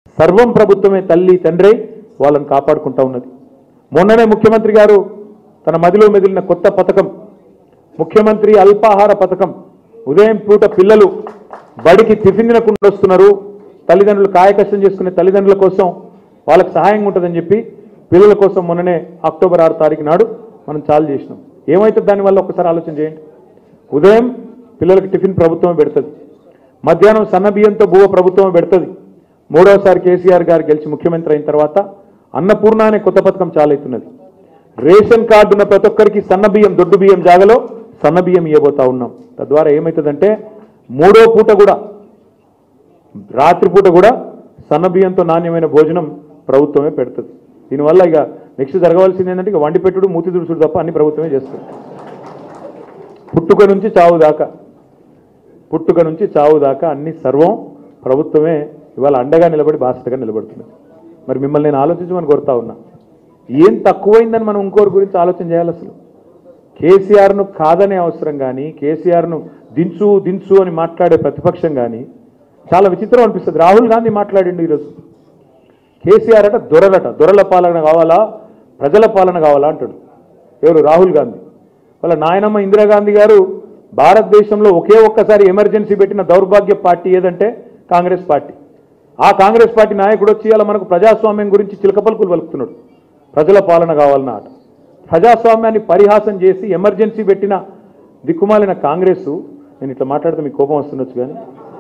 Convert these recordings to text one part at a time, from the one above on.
సర్వం ప్రభుత్వమే తల్లి తండ్రి వాళ్ళని కాపాడుకుంటా ఉన్నది మొన్ననే ముఖ్యమంత్రి గారు తన మదిలో మెదిలిన కొత్త పథకం ముఖ్యమంత్రి అల్పాహార పథకం ఉదయం పూట పిల్లలు బడికి టిఫిన్ తినకుండా వస్తున్నారు తల్లిదండ్రులు కాయకష్టం చేసుకునే తల్లిదండ్రుల కోసం వాళ్ళకి సహాయంగా ఉంటుందని చెప్పి పిల్లల కోసం మొన్ననే అక్టోబర్ ఆరు తారీఖు నాడు మనం చాలు చేసినాం ఏమైతుంది దానివల్ల ఒకసారి ఆలోచన చేయండి ఉదయం పిల్లలకి టిఫిన్ ప్రభుత్వమే పెడుతుంది మధ్యాహ్నం సన్న బియ్యంతో బువ్వ ప్రభుత్వమే పెడుతుంది మూడవసారి కేసీఆర్ గారు గెలిచి ముఖ్యమంత్రి అయిన తర్వాత అన్నపూర్ణ అనే కొత్త పథకం చాలవుతున్నది రేషన్ కార్డు ఉన్న ప్రతి ఒక్కరికి సన్న బియ్యం దొడ్డు బియ్యం జాగలో సన్న బియ్యం ఇవ్వబోతా ఉన్నాం తద్వారా ఏమవుతుందంటే మూడో పూట కూడా రాత్రిపూట కూడా సన్న బియ్యంతో నాణ్యమైన భోజనం ప్రభుత్వమే పెడుతుంది దీనివల్ల ఇక నెక్స్ట్ జరగవలసింది ఏంటంటే ఇక వండి పెట్టుడు మూతి దుడుచుడు తప్ప అన్ని ప్రభుత్వమే చేస్తుంది పుట్టుక నుంచి చావు దాకా పుట్టుక నుంచి చావు దాకా అన్ని సర్వం ప్రభుత్వమే ఇవాళ అండగా నిలబడి బాధ్యతగా నిలబడుతున్నది మరి మిమ్మల్ని నేను ఆలోచించమని కోరుతా ఉన్నా ఏం తక్కువైందని మనం ఇంకోరి గురించి ఆలోచన చేయాలి అసలు కేసీఆర్ను కాదనే అవసరం కానీ కేసీఆర్ను దించు దించు అని మాట్లాడే ప్రతిపక్షం కానీ చాలా విచిత్రం అనిపిస్తుంది రాహుల్ గాంధీ మాట్లాడిండు ఈరోజు కేసీఆర్ అట దొరలట దొరల పాలన కావాలా ప్రజల పాలన కావాలా అంటాడు ఎవరు రాహుల్ గాంధీ వాళ్ళ నాయనమ్మ ఇందిరాగాంధీ గారు భారతదేశంలో ఒకే ఒక్కసారి ఎమర్జెన్సీ పెట్టిన దౌర్భాగ్య పార్టీ ఏదంటే కాంగ్రెస్ పార్టీ ఆ కాంగ్రెస్ పార్టీ నాయకుడు వచ్చి ఇలా మనకు ప్రజాస్వామ్యం గురించి చిలక పలుకులు పలుకుతున్నాడు ప్రజల పాలన కావాలన్న ఆట ప్రజాస్వామ్యాన్ని పరిహాసం చేసి ఎమర్జెన్సీ పెట్టిన దిక్కుమాలిన కాంగ్రెస్ నేను ఇట్లా మాట్లాడితే మీకు కోపం వస్తుండొచ్చు కానీ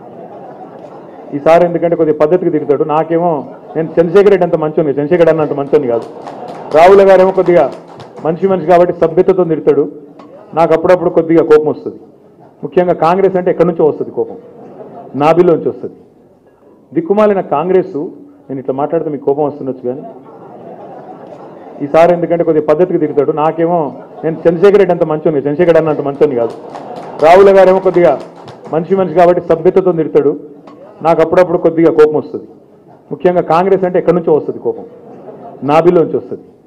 ఈసారి ఎందుకంటే కొద్దిగా పద్ధతికి తిరుగుతాడు నాకేమో నేను చంద్రశేఖర్ రెడ్డి అంత మంచోని చంద్రశేఖర్ అన్న అంత మంచోని కాదు రాహుల్ గారేమో కొద్దిగా మనిషి మనిషి కాబట్టి సభ్యతతో తిరుగుతాడు నాకు అప్పుడప్పుడు కొద్దిగా కోపం వస్తుంది ముఖ్యంగా కాంగ్రెస్ అంటే ఎక్కడి నుంచో వస్తుంది కోపం నాభిలోంచి వస్తుంది దిక్కుమాలిన కాంగ్రెస్ నేను ఇట్లా మాట్లాడితే మీకు కోపం వస్తుండొచ్చు కానీ ఈసారి ఎందుకంటే కొద్దిగా పద్ధతికి తిరుగుతాడు నాకేమో నేను చంద్రశేఖర్ రెడ్డి అంత మంచోని చంద్రశేఖర్ అన్న అంత మంచోని కాదు రాహుల్ గారేమో కొద్దిగా మనిషి మనిషి కాబట్టి సభ్యతతో తిరుగుతాడు నాకు అప్పుడప్పుడు కొద్దిగా కోపం వస్తుంది ముఖ్యంగా కాంగ్రెస్ అంటే ఎక్కడి నుంచో వస్తుంది కోపం నాభిలోంచి వస్తుంది